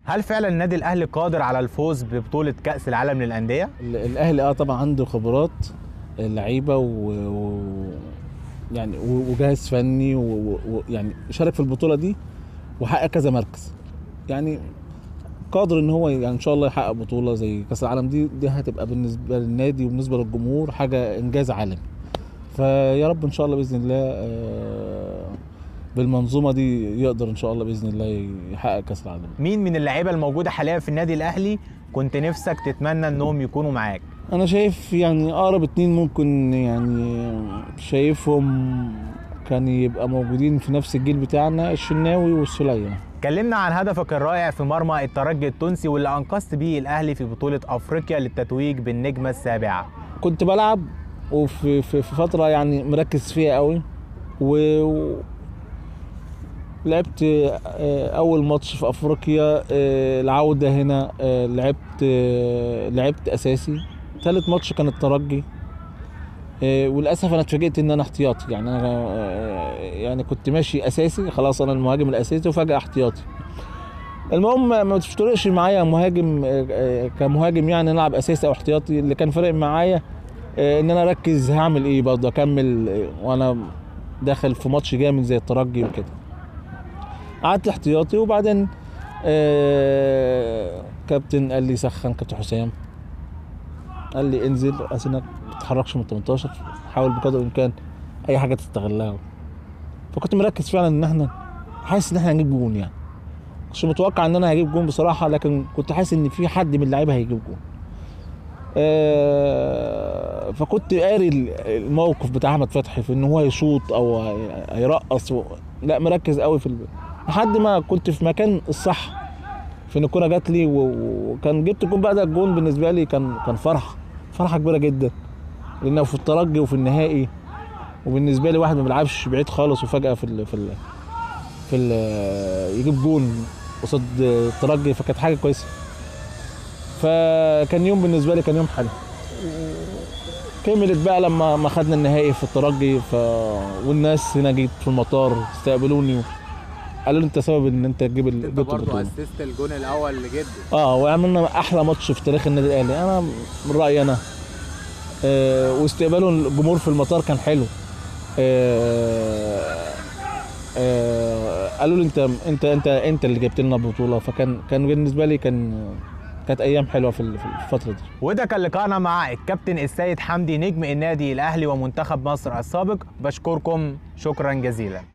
هل فعلا النادي الاهلي قادر على الفوز ببطوله كاس العالم للانديه ال- الاهلي اه طبعا عنده خبرات لعيبه و... و... يعني و- وجهاز فني ويعني شارك في البطوله دي وحقق كذا مركز يعني قادر ان هو يعني ان شاء الله يحقق بطوله زي كاس العالم دي دي هتبقى بالنسبه للنادي وبالنسبه للجمهور حاجه انجاز عالمي فيا رب ان شاء الله باذن الله آه، بالمنظومه دي يقدر ان شاء الله باذن الله يحقق كاس العالم مين من اللعيبه الموجوده حاليا في النادي الاهلي كنت نفسك تتمنى انهم يكونوا معاك انا شايف يعني اقرب اتنين ممكن يعني شايفهم كان يبقى موجودين في نفس الجيل بتاعنا الشناوي والسلية كلمنا عن هدفك الرائع في مرمى الترجي التونسي واللي انقذت بيه الاهلي في بطوله افريقيا للتتويج بالنجمه السابعه كنت بلعب وفي في في فترة يعني مركز فيها قوي و و- لعبت آه، أول ماتش في أفريقيا آه، العودة هنا آه، لعبت آه، لعبت أساسي ثالث ماتش كان الترجي آه، وللأسف أنا اتفاجئت إن أنا احتياطي يعني أنا آه، يعني كنت ماشي أساسي خلاص أنا المهاجم الأساسي وفجأة احتياطي المهم ما تفترقش معايا مهاجم آه، آه، كمهاجم يعني نلعب أساسي أو احتياطي اللي كان فارق معايا آه، ان انا اركز هعمل ايه برضه اكمل آه، وانا داخل في ماتش جامد زي الترجي وكده قعدت احتياطي وبعدين آه، كابتن قال لي سخن كابتن حسام قال لي انزل عشان ما تتحركش من 18 حاول بقدر الامكان اي حاجه تستغلها فكنت مركز فعلا ان احنا حاسس ان احنا هنجيب جون يعني مش متوقع ان انا هجيب جون بصراحه لكن كنت حاسس ان في حد من اللعيبه هيجيب جون آه، فكنت قاري الموقف بتاع احمد فتحي في ان هو يشوط او هي- هيرقص و... لا مركز قوي في ال... لحد ما كنت في مكان الصح في ان الكوره جات لي و- وكان جبت الجون بقى ده الجون بالنسبه لي كان كان فرحه فرحه كبيره جدا لانه في الترجي وفي النهائي وبالنسبه لي واحد ما بيلعبش بعيد خالص وفجاه في ال... في ال... في ال... يجيب جون قصاد الترجي فكانت حاجه كويسه فكان يوم بالنسبه لي كان يوم حلو كملت بقى لما ما خدنا النهائي في الترجي ف... والناس هنا جيت في المطار استقبلوني قالوا لي انت سبب ان انت تجيب ال- انت جبت برضه البطوله اسست الجون الاول لجده اه وعملنا احلى ماتش في تاريخ النادي الاهلي انا من رايي انا آه واستقباله الجمهور في المطار كان حلو آه آه قالوا لي انت انت انت انت اللي جبت لنا البطوله فكان كان بالنسبه لي كان كانت ايام حلوه في ال- في الفتره دي وده كان لقائنا مع الكابتن السيد حمدي نجم النادي الاهلي ومنتخب مصر السابق بشكركم شكرا جزيلا